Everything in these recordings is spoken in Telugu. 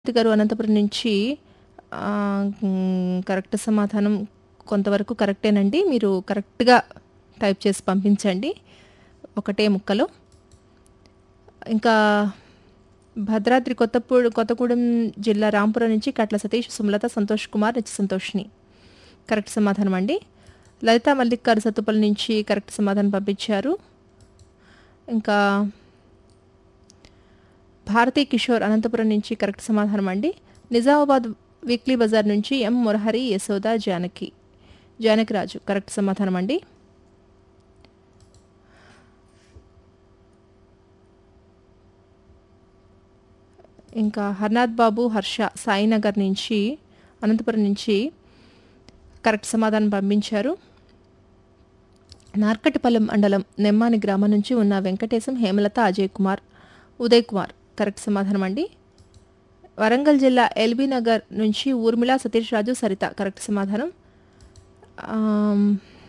మూర్తి గారు అనంతపురం నుంచి ఆ, మ్, కరెక్ట్ సమాధానం కొంతవరకు కరెక్టేనండి మీరు కరెక్ట్గా టైప్ చేసి పంపించండి ఒకటే ముక్కలో ఇంకా భద్రాద్రి కొత్తపూడి కొత్తగూడెం జిల్లా రాంపురం నుంచి కట్ల సతీష్ సుమలత సంతోష్ కుమార్ నిత్య సంతోష్ని కరెక్ట్ సమాధానం అండి లలిత మల్లిక్ గారు సత్తుపల్లి నుంచి కరెక్ట్ సమాధానం పంపించారు ఇంకా భారతీ కిషోర్ అనంతపురం నుంచి కరెక్ట్ సమాధానం అండి నిజామాబాద్ వీక్లీ బజార్ నుంచి ఎం మురహరి యశోద జానకి జానకి రాజు కరెక్ట్ సమాధానం అండి ఇంకా హర్నాథ్ బాబు హర్ష సాయినగర్ నుంచి అనంతపురం నుంచి కరెక్ట్ సమాధానం పంపించారు నార్కటిపల్లెం మండలం నెమ్మాని గ్రామం నుంచి ఉన్న వెంకటేశం హేమలత అజయ్ కుమార్ ఉదయ్ కుమార్ కరెక్ట్ సమాధానం అండి వరంగల్ జిల్లా ఎల్బీ నగర్ నుంచి ఊర్మిళ సతీష్ రాజు సరిత కరెక్ట్ సమాధానం ఆమ్,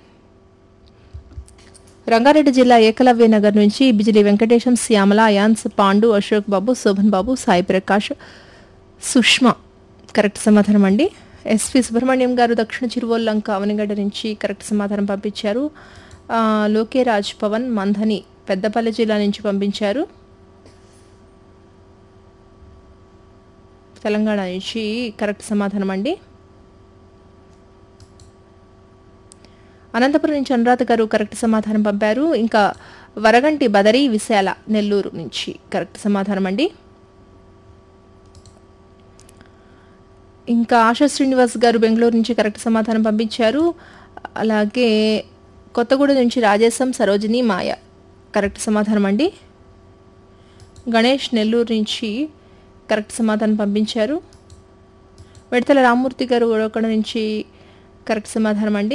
రంగారెడ్డి జిల్లా ఏకలవ్య నగర్ నుంచి బిజిలి వెంకటేశం శ్యామల అయాన్స్ పాండు అశోక్ బాబు శోభన్ బాబు సాయి ప్రకాష్ సుష్మా కరెక్ట్ సమాధానం అండి ఎస్వి సుబ్రహ్మణ్యం గారు దక్షిణ చిరువల్లంక అవనిగడ్డ నుంచి కరెక్ట్ సమాధానం పంపించారు ఆ, లోకే రాజ్ పవన్ మంధని పెద్దపల్లి జిల్లా నుంచి పంపించారు తెలంగాణ నుంచి కరెక్ట్ సమాధానం అండి అనంతపురం నుంచి అనురాధ గారు కరెక్ట్ సమాధానం పంపారు ఇంకా వరగంటి బదరి విశాల నెల్లూరు నుంచి కరెక్ట్ సమాధానం అండి ఇంకా ఆశా శ్రీనివాస్ గారు బెంగళూరు నుంచి కరెక్ట్ సమాధానం పంపించారు అలాగే కొత్తగూడెం నుంచి రాజేశం సరోజిని మాయ కరెక్ట్ సమాధానం అండి గణేష్ నెల్లూరు నుంచి కరెక్ట్ సమాధానం పంపించారు విడతల రామ్మూర్తి గారు ఉడకడ నుంచి కరెక్ట్ సమాధానం అండి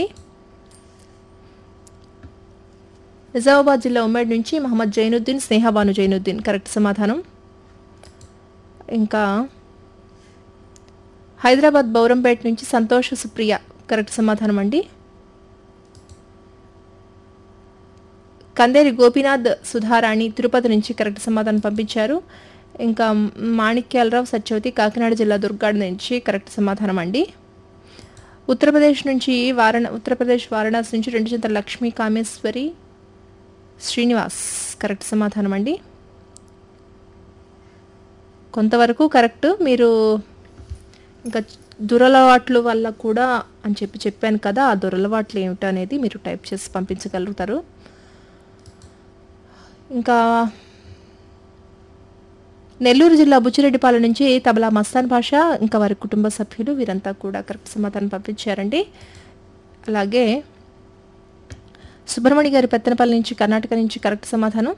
నిజామాబాద్ జిల్లా ఉమ్మడి నుంచి మహమ్మద్ జైనుద్దీన్ స్నేహబాను జైనుద్దీన్ కరెక్ట్ సమాధానం ఇంకా హైదరాబాద్ బౌరంపేట నుంచి సంతోష సుప్రియ కరెక్ట్ సమాధానం అండి కందేరి గోపీనాథ్ సుధారాణి తిరుపతి నుంచి కరెక్ట్ సమాధానం పంపించారు ఇంకా మాణిక్యాలరావు సత్యవతి కాకినాడ జిల్లా దుర్గాడ నుంచి కరెక్ట్ సమాధానం అండి ఉత్తరప్రదేశ్ నుంచి వారణ ఉత్తరప్రదేశ్ వారణాసి నుంచి రెండు చింతల లక్ష్మీ కామేశ్వరి శ్రీనివాస్ కరెక్ట్ సమాధానం అండి కొంతవరకు కరెక్ట్ మీరు ఇంకా దురలవాట్ల వల్ల కూడా అని చెప్పి చెప్పాను కదా ఆ దురలవాట్లు ఏమిటో అనేది మీరు టైప్ చేసి పంపించగలుగుతారు ఇంకా నెల్లూరు జిల్లా బుచ్చిరెడ్డిపాలెం నుంచి తబలా మస్తాన్ భాష ఇంకా వారి కుటుంబ సభ్యులు వీరంతా కూడా కరెక్ట్ సమాధానం పంపించారండి అలాగే సుబ్రహ్మణ్య గారి పెత్తనపల్లి నుంచి కర్ణాటక నుంచి కరెక్ట్ సమాధానం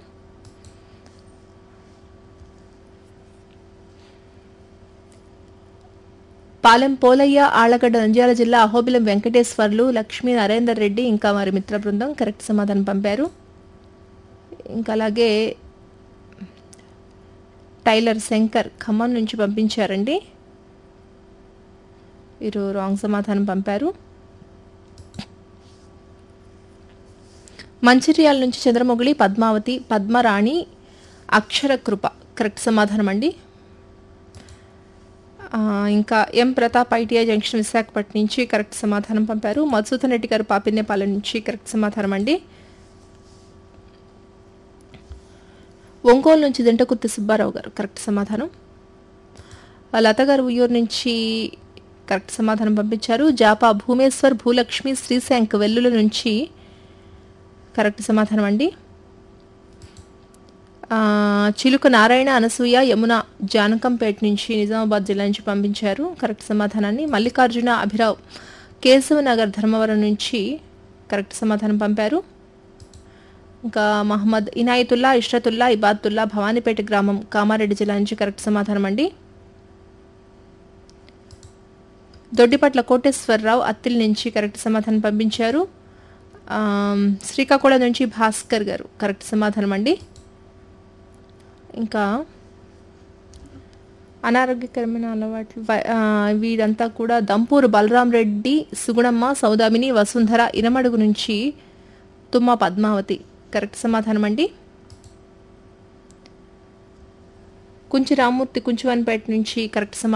పాలెం పోలయ్య ఆళ్లగడ్డ నంద్యాల జిల్లా అహోబిలం వెంకటేశ్వర్లు లక్ష్మీ నరేందర్ రెడ్డి ఇంకా వారి మిత్ర బృందం కరెక్ట్ సమాధానం పంపారు ఇంకా అలాగే టైలర్ శంకర్ ఖమ్మం నుంచి పంపించారండి వీరు రాంగ్ సమాధానం పంపారు మంచిర్యాల నుంచి చంద్రమొగిలి పద్మావతి పద్మరాణి అక్షర కృప కరెక్ట్ సమాధానం అండి ఆ, ఇంకా M Pratap ITI junction Visakhapatnam నుంచి కరెక్ట్ సమాధానం పంపారు మధుసూదన్ రెడ్డి గారు పాపిన్నేపాలెం నుంచి కరెక్ట్ సమాధానం అండి ఒంగోలు నుంచి దింటకుర్తి సుబ్బారావు గారు కరెక్ట్ సమాధానం లత గారు ఉయ్యూరు నుంచి కరెక్ట్ సమాధానం పంపించారు జాపా భూమేశ్వర్ భూలక్ష్మి శ్రీశాంక్ వెల్లుల నుంచి కరెక్ట్ సమాధానం అండి ఆ, చిలుక నారాయణ అనసూయ యమున జానకంపేట నుంచి నిజామాబాద్ జిల్లా నుంచి పంపించారు కరెక్ట్ సమాధానాన్ని మల్లికార్జున అభిరావ్ కేశవనగర్ ధర్మవరం నుంచి కరెక్ట్ సమాధానం పంపారు ఇంకా మహమ్మద్ ఇనాయతుల్లా ఇష్రతుల్లా ఇబాతుల్లా భవానీపేట గ్రామం కామారెడ్డి జిల్లా నుంచి కరెక్ట్ సమాధానం అండి దొడ్డిపట్ల కోటేశ్వరరావు అత్తిల్ నుంచి కరెక్ట్ సమాధానం పంపించారు ఆమ్, శ్రీకాకుళం నుంచి భాస్కర్ గారు కరెక్ట్ సమాధానం అండి ఇంకా అనారోగ్యకరమైన అలవాట్లు వ- ఆ, వీరంతా కూడా దంపూరు బలరాం రెడ్డి సుగుణమ్మ సౌదామిని వసుంధర ఇనమడుగు నుంచి తుమ్మ పద్మావతి కరెక్ట్ సమాధానం అండి కుంచి రామ్మూర్తి కుంచివానిపేట నుంచి కరెక్ట్ సమాధానం